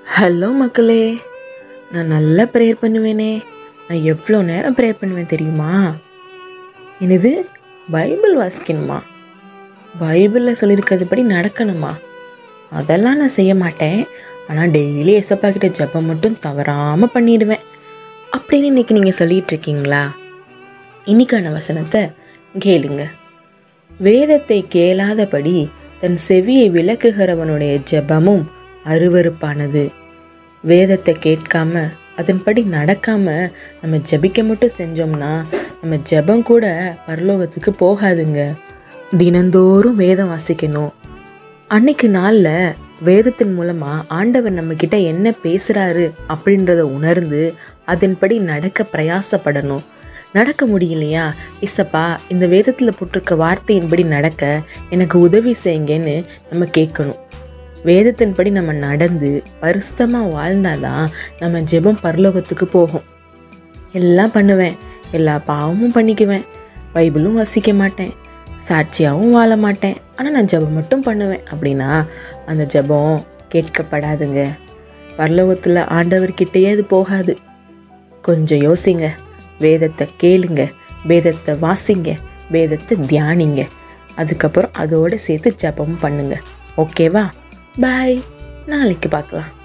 hello மக்களே நான் நல்லா ப்ரேயர் பண்ணுவேனே நான் எவ்வளோ நேரம் ப்ரேயர் பண்ணுவேன் தெரியுமா என்னது பைபிள் வாசிக்கணுமா பைபிளில் சொல்லியிருக்கிறதுபடி நடக்கணுமா அதெல்லாம் நான் செய்ய மாட்டேன் ஆனால் டெய்லி எசப்பா கிட்ட ஜெபம் மட்டும் தவறாமல் பண்ணிடுவேன் அப்படின்னு இன்னைக்கு நீங்கள் சொல்லிட்டு இருக்கீங்களா இன்னைக்கான வசனத்தை கேளுங்க வேதத்தை கேளாதபடி தன் செவியை விளக்குகிறவனுடைய ஜெபமும் அருவருப்பானது வேதத்தை கேட்காம அதன்படி நடக்காம நம்ம ஜெபிக்க மட்டும் செஞ்சோம்னா நம்ம ஜெபம் கூட பரலோகத்துக்கு போகாதுங்க தினந்தோறும் வேதம் வாசிக்கணும் அன்னைக்கு நாளில் வேதத்தின் மூலமாக ஆண்டவர் நம்மக்கிட்ட என்ன பேசுகிறாரு அப்படின்றத உணர்ந்து அதன்படி நடக்க பிரயாசப்படணும் நடக்க முடியலையா இசப்பா இந்த வேதத்தில் போட்டிருக்க வார்த்தையின்படி நடக்க எனக்கு உதவி செய்யுங்கன்னு நம்ம கேட்கணும் வேதத்தின்படி நம்ம நடந்து பரிசுத்தமாக வாழ்ந்தாதான் நம்ம ஜெபம் பரலோகத்துக்கு போகும் எல்லாம் பண்ணுவேன் எல்லா பாவமும் பண்ணிக்குவேன் பைபிளும் வாசிக்க மாட்டேன் சாட்சியாகவும் வாழ மாட்டேன் ஆனால் நான் ஜெபம் மட்டும் பண்ணுவேன் அப்படின்னா அந்த ஜெபம் கேட்கப்படாதுங்க பரலோகத்தில் ஆண்டவர்கிட்டயே அது போகாது கொஞ்சம் யோசிங்க வேதத்தை கேளுங்க வேதத்தை வாசிங்க வேதத்தை தியானிங்க அதுக்கப்புறம் அதோடு சேர்த்து ஜெபம் பண்ணுங்க ஓகேவா பாய் நாளைக்கு பார்க்கலாம்